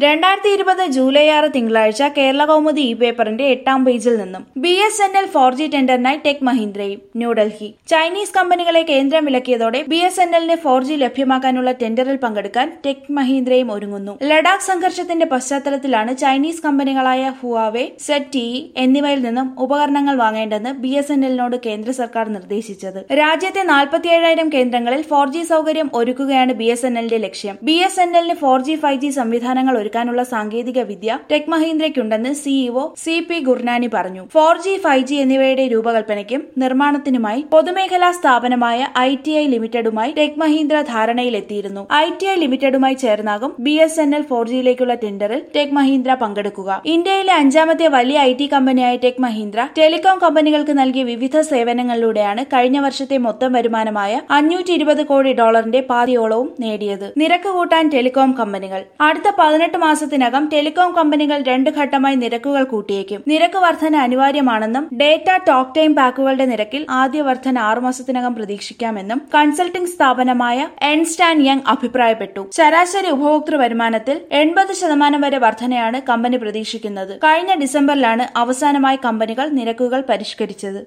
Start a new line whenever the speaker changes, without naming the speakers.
രണ്ടായിരത്തി ഇരുപത് ജൂലൈ ആറ് തിങ്കളാഴ്ച കേരള കൗമുദി ഇ പേപ്പറിന്റെ എട്ടാം പേജിൽ നിന്നും B S N L four G ടെൻഡറിനായി ടെക് മഹീന്ദ്രയും ന്യൂഡൽഹി ചൈനീസ് കമ്പനികളെ കേന്ദ്രം വിലക്കിയതോടെ ബി എസ് എൻ എല്ലിന് ഫോർ ജി ലഭ്യമാക്കാനുള്ള ടെൻഡറിൽ പങ്കെടുക്കാൻ ടെക് മഹീന്ദ്രയും ഒരുങ്ങുന്നു ലഡാക്ക് സംഘർഷത്തിന്റെ പശ്ചാത്തലത്തിലാണ് ചൈനീസ് കമ്പനികളായ ഹുവാവെ സെറ്റ് ടി എന്നിവയിൽ നിന്നും ഉപകരണങ്ങൾ വാങ്ങേണ്ടെന്ന് ബി എസ് എൻ എല്ലിനോട് കേന്ദ്ര സർക്കാർ നിർദ്ദേശിച്ചത് രാജ്യത്തെ നാൽപ്പത്തിയേഴായിരം കേന്ദ്രങ്ങളിൽ ഫോർ ജി സൗകര്യം ഒരുക്കുകയാണ് ബി എസ് എൻ എല്ലിന്റെ ലക്ഷ്യം ബി എസ് എൻ എല്ലിന് ഫോർ ജി ഫൈവ് ജി സംവിധാനങ്ങൾ ഒരുക്കാനുള്ള സാങ്കേതിക വിദ്യ ടെക് മഹീന്ദ്രയ്ക്കുണ്ടെന്ന് സിഇഒ സി പി ഗുർനാനി പറഞ്ഞു ഫോർ ജി ഫൈവ് ജി എന്നിവയുടെ രൂപകൽപ്പനയ്ക്കും നിർമ്മാണത്തിനുമായി പൊതുമേഖലാ സ്ഥാപനമായ ഐ ടി ഐ ലിമിറ്റഡുമായി ടെക് മഹീന്ദ്ര ധാരണയിലെത്തിയിരുന്നു ഐ ടി ഐ ലിമിറ്റഡുമായി ചേർന്നാകും B S N L four ജിയിലേക്കുള്ള ടെൻഡറിൽ ടെക് മഹീന്ദ്ര പങ്കെടുക്കുക ഇന്ത്യയിലെ അഞ്ചാമത്തെ വലിയ ഐ ടി കമ്പനിയായ ടെക് മഹീന്ദ്ര ടെലികോം കമ്പനികൾക്ക് നൽകിയ വിവിധ സേവനങ്ങളിലൂടെയാണ് കഴിഞ്ഞ വർഷത്തെ മൊത്തം വരുമാനമായ അഞ്ഞൂറ്റി ഇരുപത് കോടി ഡോളറിന്റെ പാതിയോളവും നേടിയത് നിരക്ക് കൂട്ടാൻ ടെലികോം കമ്പനികൾ അടുത്ത പതിനെട്ട് മാസത്തിനകം ടെലികോം കമ്പനികൾ രണ്ട് ഘട്ടമായി നിരക്കുകൾ കൂട്ടിയേക്കും നിരക്ക് വർധന അനിവാര്യമാണെന്നും ഡേറ്റ ടോക്ക് ടൈം പാക്കുകളുടെ നിരക്കിൽ ആദ്യ വർധന ആറുമാസത്തിനകം പ്രതീക്ഷിക്കാമെന്നും കൺസൾട്ടിംഗ് സ്ഥാപനമായ എൻസ്റ്റ് ആൻഡ് യങ് അഭിപ്രായപ്പെട്ടു ശരാശരി ഉപഭോക്തൃ വരുമാനത്തിൽ എൺപത് ശതമാനം വരെ വർധനയാണ് കമ്പനി പ്രതീക്ഷിക്കുന്നത് കഴിഞ്ഞ ഡിസംബറിലാണ് അവസാനമായി കമ്പനികൾ നിരക്കുകൾ പരിഷ്കരിച്ചത്